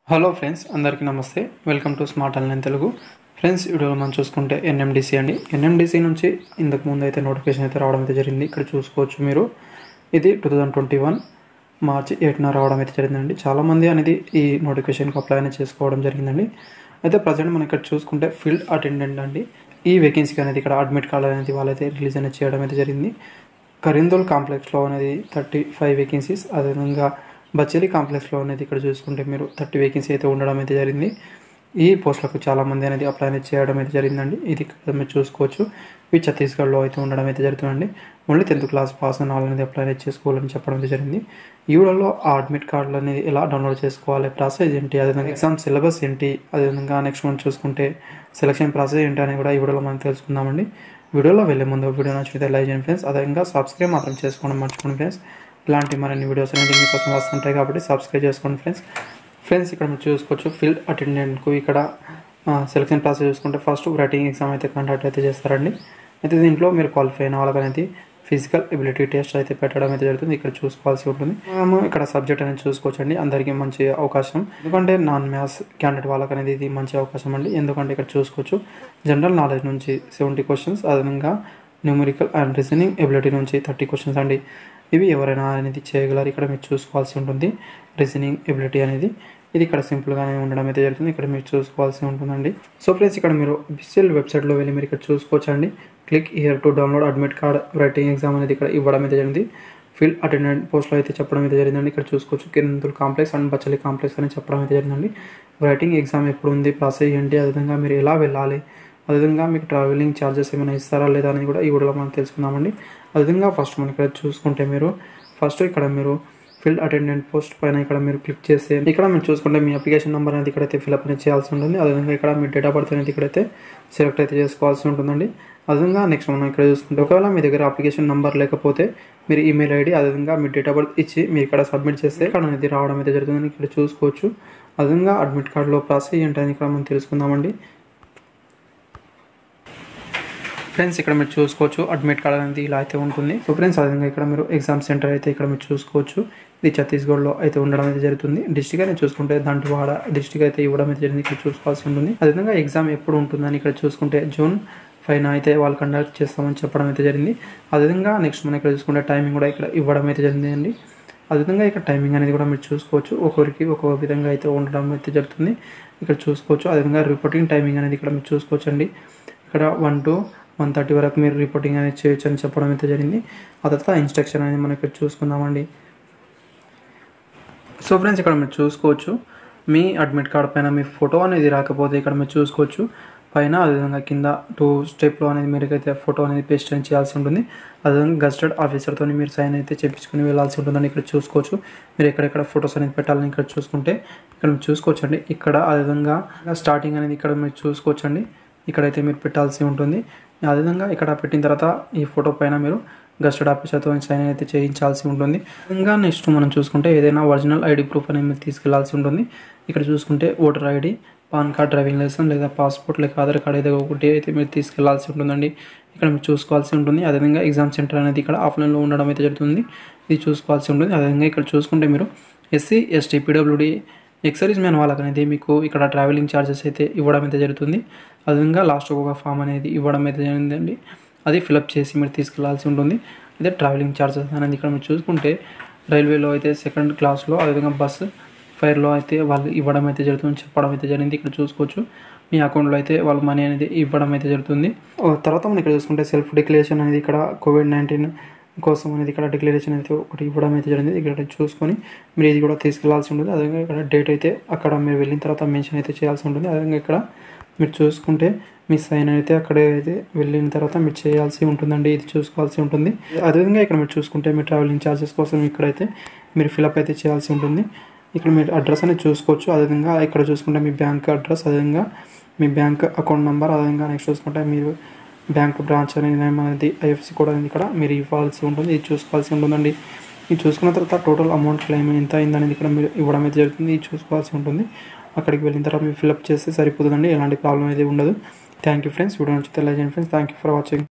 hello friends అందరికీ నమస్తే welcome to smart online Telugu friends వీడియోలో మనం చూసుకుంటే ఎన్ఎండిసి అండి ఎన్ఎండిసి నుంచి ఇంతకు ముందు అయితే నోటిఫికేషన్ అయితే రావడం అయితే జరిగింది ఇక్కడ చూసుకోవచ్చు మీరు ఇది టూ థౌజండ్ ట్వంటీ వన్ మార్చి ఎయిట్న రావడం అయితే జరిగిందండి చాలామంది అనేది ఈ నోటిఫికేషన్కి అప్లై అనేది చేసుకోవడం జరిగిందండి అయితే ప్రజెంట్ మనం ఇక్కడ చూసుకుంటే ఫీల్డ్ అటెండెంట్ అండి ఈ వేకెన్సీకి అనేది ఇక్కడ అడ్మిట్ కార్డ్ అనేది వాళ్ళైతే రిలీజ్ అనేది చేయడం అయితే జరిగింది కరిందోల్ కాంప్లెక్స్లో అనేది థర్టీ ఫైవ్ వేకెన్సీస్ అదేవిధంగా బచ్చేలి కాంప్లెక్స్లో అనేది ఇక్కడ చూసుకుంటే మీరు థర్టీ వేకెన్సీ అయితే ఉండడం అయితే జరిగింది ఈ పోస్టులకు చాలామంది అనేది అప్లై అనేది చేయడం అయితే జరిగిందండి ఇది ఇక్కడ మీరు చూసుకోవచ్చు ఇవి ఛత్తీస్గఢ్లో అయితే ఉండడం అయితే జరుగుతుందండి ఓన్లీ టెన్త్ క్లాస్ పాస్ అయిన వాళ్ళు అనేది అప్లై అనేది చేసుకోవాలని చెప్పడం అయితే జరిగింది ఈ వీడియోలో ఆ అడ్మిట్ కార్డులు అనేది ఎలా డౌన్లోడ్ చేసుకోవాలి ప్రాసెస్ ఏంటి అదేవిధంగా ఎగ్జామ్ సిలబస్ ఏంటి అదేవిధంగా నెక్స్ట్ మనం చూసుకుంటే సెలక్షన్ ప్రాసెస్ ఏంటి అని కూడా ఈ వీడియోలో మనం తెలుసుకుందామండి వీడియోలో వెళ్ళే ముందు వీడియో నచ్చితే లైక్ చేయండి ఫ్రెండ్స్ అదేవిధంగా సబ్స్క్రైబ్ మాత్రం చేసుకోవడం మర్చిపోండి ఫ్రెండ్స్ ఇలాంటి మరిన్ని వీడియోస్ అనేది మీకోసం వస్తుంటాయి కాబట్టి సబ్స్క్రైబ్ చేసుకోండి ఫ్రెండ్స్ ఫ్రెండ్స్ ఇక్కడ మీరు చూసుకోవచ్చు ఫీల్డ్ అటెండెంట్కు ఇక్కడ సెలక్షన్ ప్రాసెస్ చూసుకుంటే ఫస్ట్ రైటింగ్ ఎగ్జామ్ అయితే కండక్ట్ అయితే చేస్తారండి అయితే దీంట్లో మీరు క్వాలిఫై అయిన వాళ్ళకి అనేది ఫిజికల్ ఎబిలిటీ టెస్ట్ అయితే పెట్టడం అయితే జరుగుతుంది ఇక్కడ చూసుకోవాల్సి ఉంటుంది మనము ఇక్కడ సబ్జెక్ట్ అనేది చూసుకోవచ్చండి అందరికీ మంచి అవకాశం ఎందుకంటే నాన్ మ్యాథ్స్ క్యాండిడేట్ వాళ్ళకి అనేది ఇది మంచి అవకాశం అండి ఎందుకంటే ఇక్కడ చూసుకోవచ్చు జనరల్ నాలెడ్జ్ నుంచి సెవెంటీ క్వశ్చన్స్ అదేవిధంగా న్యూమరికల్ అండ్ రీజనింగ్ ఎబిలిటీ నుంచి థర్టీ క్వశ్చన్స్ అండి ఇవి ఎవరైనా అనేది చేయగలరు ఇక్కడ మీరు చూసుకోవాల్సి ఉంటుంది రీజనింగ్ ఎబిలిటీ అనేది ఇది ఇక్కడ సింపుల్గానే ఉండడం అయితే జరుగుతుంది ఇక్కడ మీరు చూసుకోవాల్సి ఉంటుందండి సో ఫ్రెండ్స్ ఇక్కడ మీరు బిసిఎల్ వెబ్సైట్లో వెళ్ళి మీరు ఇక్కడ చూసుకోవచ్చండి click here to download admit card writing exam అనేది ఇక్కడ ఇవ్వడం అయితే జరిగింది ఫీల్డ్ అటెండెంట్ పోస్ట్లో అయితే చెప్పడం అయితే జరిగిందండి ఇక్కడ చూసుకోవచ్చు Kirandul complex and Bacheli complex అని చెప్పడం అయితే జరిగిందండి రైటింగ్ ఎగ్జామ్ ఎప్పుడు ఉంది ప్రాసెస్ ఏంటి అదేవిధంగా మీరు ఎలా వెళ్ళాలి అదేవిధంగా మీకు ట్రావెలింగ్ ఛార్జెస్ ఏమైనా ఇస్తారా లేదా అనేది కూడా ఈ వీడియోలో మనం తెలుసుకుందామండి అదేవిధంగా ఫస్ట్ మనం ఇక్కడ చూసుకుంటే మీరు ఫస్ట్ ఇక్కడ మీరు ఫీల్డ్ అటెండెంట్ పోస్ట్ పైన ఇక్కడ మీరు క్లిక్ చేస్తే ఇక్కడ మీరు చూసుకుంటే మీ అప్లికేషన్ నెంబర్ అనేది ఇక్కడైతే ఫిల్అప్ అనేది చేయాల్సి ఉంటుంది అదేవిధంగా ఇక్కడ మీ డేట్ ఆఫ్ బర్త్ అనేది ఇక్కడైతే సెలెక్ట్ అయితే చేసుకోవాల్సి ఉంటుందండి అదేవిధంగా నెక్స్ట్ మనం ఇక్కడ చూసుకుంటే ఒకవేళ మీ దగ్గర అప్లికేషన్ నెంబర్ లేకపోతే మీరు ఈమెయిల్ ఐడి అదేవిధంగా మీ డేట్ ఆఫ్ బర్త్ ఇచ్చి మీరు ఇక్కడ సబ్మిట్ చేస్తే ఇక్కడ అనేది రావడం అయితే జరుగుతుందని ఇక్కడ చూసుకోవచ్చు అదేవిధంగా అడ్మిట్ కార్డులో ప్రాసెస్ ఏంటని ఇక్కడ మనం తెలుసుకుందామండి ఫ్రెండ్స్ ఇక్కడ మీరు చూసుకోవచ్చు అడ్మిట్ కార్డ్ అనేది ఇలా అయితే ఉంటుంది సో ఫ్రెండ్స్ అదేవిధంగా ఇక్కడ మీరు ఎగ్జామ్ సెంటర్ అయితే ఇక్కడ మీరు చూసుకోవచ్చు ఇది ఛత్తీస్గఢ్లో అయితే ఉండడం అయితే జరుగుతుంది డిస్టిక్ అయితే చూసుకుంటే దంటువాడ డిస్టిక్ అయితే ఇవ్వడం అయితే జరిగింది ఇక్కడ చూసుకోవాల్సి ఉంటుంది అదేవిధంగా ఎగ్జామ్ ఎప్పుడు ఉంటుందని ఇక్కడ చూసుకుంటే జూన్ ఫైవ్ అయితే వాళ్ళు కండక్ట్ చేస్తామని చెప్పడం అయితే జరిగింది అదేవిధంగా నెక్స్ట్ మనం ఇక్కడ చూసుకుంటే టైమింగ్ కూడా ఇక్కడ ఇవ్వడం అయితే జరిగింది అండి అదేవిధంగా ఇక్కడ టైమింగ్ అనేది కూడా మీరు చూసుకోవచ్చు ఒక్కొక్కరికి ఒక్కొక్క విధంగా అయితే ఉండడం అయితే జరుగుతుంది ఇక్కడ చూసుకోవచ్చు అదేవిధంగా రిపోర్టింగ్ టైమింగ్ అనేది ఇక్కడ మీరు చూసుకోవచ్చు అండి ఇక్కడ వన్ టు వన్ థర్టీ వరకు మీరు రిపోర్టింగ్ అనేది చేయొచ్చు అని చెప్పడం అయితే జరిగింది ఆ తర్వాత ఇన్స్ట్రక్షన్ అనేది మనం ఇక్కడ చూసుకుందామండి సో ఫ్రెండ్స్ ఇక్కడ మీరు చూసుకోవచ్చు మీ అడ్మిట్ కార్డ్ పైన మీ ఫోటో అనేది రాకపోతే ఇక్కడ మీరు చూసుకోవచ్చు పైన అదేవిధంగా కింద టూ స్టెప్లో అనేది మీరుకైతే ఫోటో అనేది పేస్ట్ అని చేయాల్సి ఉంటుంది అదేవిధంగా గస్టెడ్ ఆఫీసర్తో మీరు సైన్ అయితే చేపించుకుని వెళ్ళాల్సి ఉంటుందని ఇక్కడ చూసుకోవచ్చు మీరు ఎక్కడెక్కడ ఫొటోస్ అనేది పెట్టాలని ఇక్కడ చూసుకుంటే ఇక్కడ మీరు చూసుకోవచ్చు అండి ఇక్కడ అదేవిధంగా స్టార్టింగ్ అనేది ఇక్కడ మీరు చూసుకోవచ్చు అండి ఇక్కడైతే మీరు పెట్టాల్సి ఉంటుంది అదేవిధంగా ఇక్కడ పెట్టిన తర్వాత ఈ ఫోటో పైన మీరు గస్టెడ్ ఆఫీసర్తో సైన్ అయితే చేయించాల్సి ఉంటుంది ఇంకా నెక్స్ట్ మనం చూసుకుంటే ఏదైనా ఒరిజినల్ ఐడి ప్రూఫ్ అనేది మీరు తీసుకెళ్లాల్సి ఉంటుంది ఇక్కడ చూసుకుంటే voter ID PAN card driving licence లేదా పాస్పోర్ట్ లేక ఆధార్ కార్డ్ ఏదో ఒకటి అయితే మీరు తీసుకెళ్లాల్సి ఉంటుందండి ఇక్కడ మీరు చూసుకోవాల్సి ఉంటుంది అదేవిధంగా ఎగ్జామ్ సెంటర్ అనేది ఇక్కడ ఆఫ్లైన్లో ఉండడం అయితే జరుగుతుంది ఇది చూసుకోవాల్సి ఉంటుంది అదేవిధంగా ఇక్కడ చూసుకుంటే మీరు SC ST PWD ex service man వాళ్ళకి అనేది మీకు ఇక్కడ ట్రావెలింగ్ ఛార్జెస్ అయితే ఇవ్వడం అయితే జరుగుతుంది అదేవిధంగా లాస్ట్ ఒక ఫామ్ అనేది ఇవ్వడం అయితే జరిగిందండి అది ఫిలప్ చేసి మీరు తీసుకెళ్లాల్సి ఉంటుంది అదే ట్రావెలింగ్ ఛార్జెస్ అనేది ఇక్కడ మీరు చూసుకుంటే రైల్వేలో అయితే సెకండ్ క్లాస్లో అదేవిధంగా బస్సు ఫైర్లో అయితే వాళ్ళు ఇవ్వడం అయితే జరుగుతుంది చెప్పడం అయితే జరిగింది ఇక్కడ చూసుకోవచ్చు మీ అకౌంట్లో అయితే వాళ్ళ మనీ అనేది ఇవ్వడం అయితే జరుగుతుంది తర్వాత మనం ఇక్కడ చూసుకుంటే సెల్ఫ్ డిక్లరేషన్ అనేది ఇక్కడ కోవిడ్ నైన్టీన్ కోసం అనేది ఇక్కడ డిక్లరేషన్ అయితే ఒకటి ఇవ్వడం అయితే జరిగింది ఇక్కడ చూసుకొని మీరు ఇది కూడా తీసుకెళ్లాల్సి ఉంటుంది అదేవిధంగా ఇక్కడ డేట్ అయితే అక్కడ మీరు వెళ్ళిన తర్వాత మెన్షన్ అయితే చేయాల్సి ఉంటుంది అదేవిధంగా ఇక్కడ మీరు చూసుకుంటే మీ సైన్ అయితే అక్కడ అయితే వెళ్ళిన తర్వాత మీరు చేయాల్సి ఉంటుందండి ఇది చూసుకోవాల్సి ఉంటుంది అదేవిధంగా ఇక్కడ మీరు చూసుకుంటే మీ ట్రావెలింగ్ ఛార్జెస్ కోసం ఇక్కడైతే మీరు ఫిలప్ అయితే చేయాల్సి ఉంటుంది ఇక్కడ మీరు అడ్రస్ అనేది చూసుకోవచ్చు అదేవిధంగా ఇక్కడ చూసుకుంటే మీ బ్యాంక్ అడ్రస్ అదేవిధంగా మీ బ్యాంక్ అకౌంట్ నెంబర్ అదేవిధంగా నెక్స్ట్ చూసుకుంటే మీరు బ్యాంక్ బ్రాంచ్ అనేది అనేది ఐఎఫ్సి కోడ్ అనేది ఇక్కడ మీరు ఇవ్వాల్సి ఉంటుంది ఇది చూసుకోవాల్సి ఉంటుందండి ఇది చూసుకున్న తర్వాత టోటల్ అమౌంట్ క్లెయిమ్ ఎంత అయిందనేది ఇక్కడ మీరు ఇవ్వడం అయితే జరుగుతుంది ఇది చూసుకోవాల్సి ఉంటుంది అక్కడికి వెళ్ళిన తర్వాత మీరు ఫిల్అప్ చేస్తే సరిపోతుందండి ఎలాంటి ప్రాబ్లం అయితే ఉండదు థ్యాంక్ యూ ఫ్రెండ్స్ వీడియో నచ్చితే లైక్ చేయండి friends thank you for watching